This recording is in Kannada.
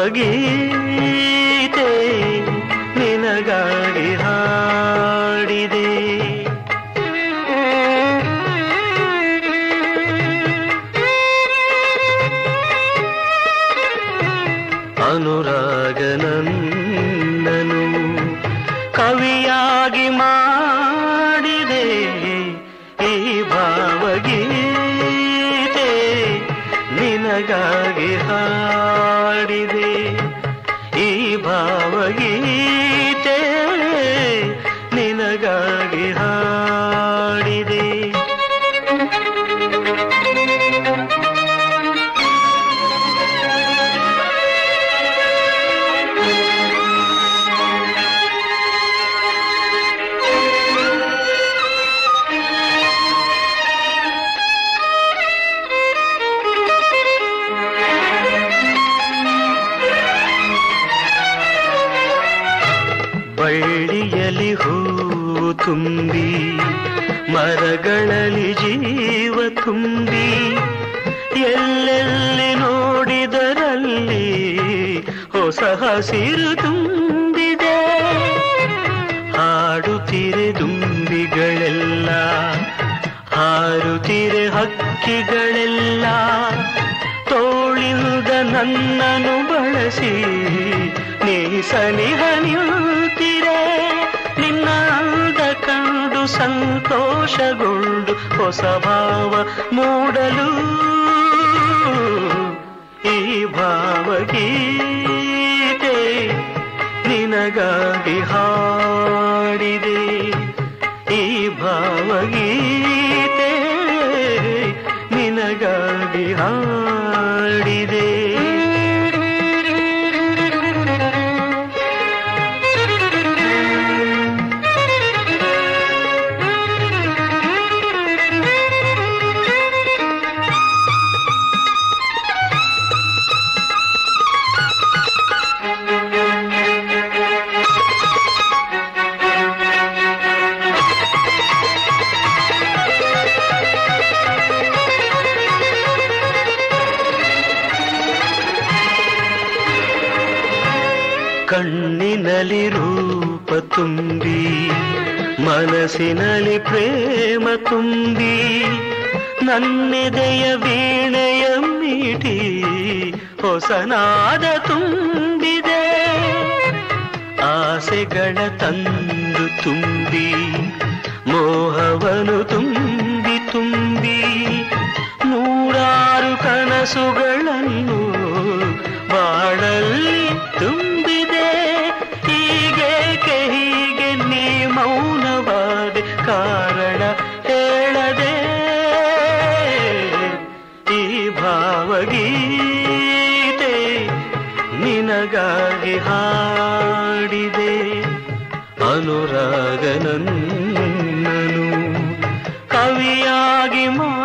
ಭಾವಗೀತೆ ನಿನಗಾಗಿ ಹಾಡಿದೆ ಅನುರಾಗನನ್ನನು ಕವಿಯಾಗಿ ಮಾಡಿದೆ ಈ ಭಾವಗೀತೆ ನಿನಗಾಗಿ ಹಾಡಿದೆ ಈ ಭಾವಗೀತೆ ನಿನಗಾಗಿ ಹಾಡಿದೆ ಬಳ್ಳಿಯಲಿ ಹೂವು ತುಂಬಿ ಮರಗಳಲ್ಲಿ ಜೀವ ತುಂಬಿ ಎಲ್ಲೆಲ್ಲಿ ನೋಡಿದರಲ್ಲಿ ಹೊಸ ಹಸಿರು ತುಂಬಿದೆ ಹಾಡುತ್ತಿರೆ ದುಂಬಿಗಳೆಲ್ಲ ಹಾರುತ್ತಿರೆ ಹಕ್ಕಿಗಳೆಲ್ಲ ತೋಳಿಲ್ದ ನನ್ನನ್ನು ಬಳಸಿ ನೀ ಸನಿಹ ನಿಲ್ತಿರೆ ನಿನ್ನ ಅಂದ ಕಂಡು ಸಂತೋಷಗೊಂಡು ಹೊಸ ಭಾವ ಮೂಡಲು ಈ ಭಾವಗೀತೆ ನಿನಗಾಗಿ ಹಾಡಿದೆ ಈ ಭಾವಗೀತೆ ನಿನಗಾಗಿ ಹಾಡಿದೆ ಕಣ್ಣಿನಲ್ಲಿ ರೂಪ ತುಂಬಿ ಮನಸ್ಸಿನಲ್ಲಿ ಪ್ರೇಮ ತುಂಬಿ ನನ್ನೆದೆಯ ವೀಣೆಯ ಮೀಟಿ ಹೊಸನಾದ ತುಂಬಿದೆ ಆಸೆಗಳ ತಂದು ತುಂಬಿ ಮೋಹವನು ತುಂಬಿ ತುಂಬಿ ನೂರಾರು ಕನಸುಗಳನ್ನು ಬಾಳಲ್ಲಿ ತುಂಬಿದೆ ಹೀಗೇಕೆ ಹೀಗೆ ನೀ ಮೌನವಾದೆ ಕಾರಣ ಹೇಳದೆ ಈ ಭಾವಗೀತೆ ನಿನಗಾಗಿ ಹಾಡಿದೆ ಅನುರಾಗನನ್ನನು ಕವಿಯಾಗಿ ಮಾ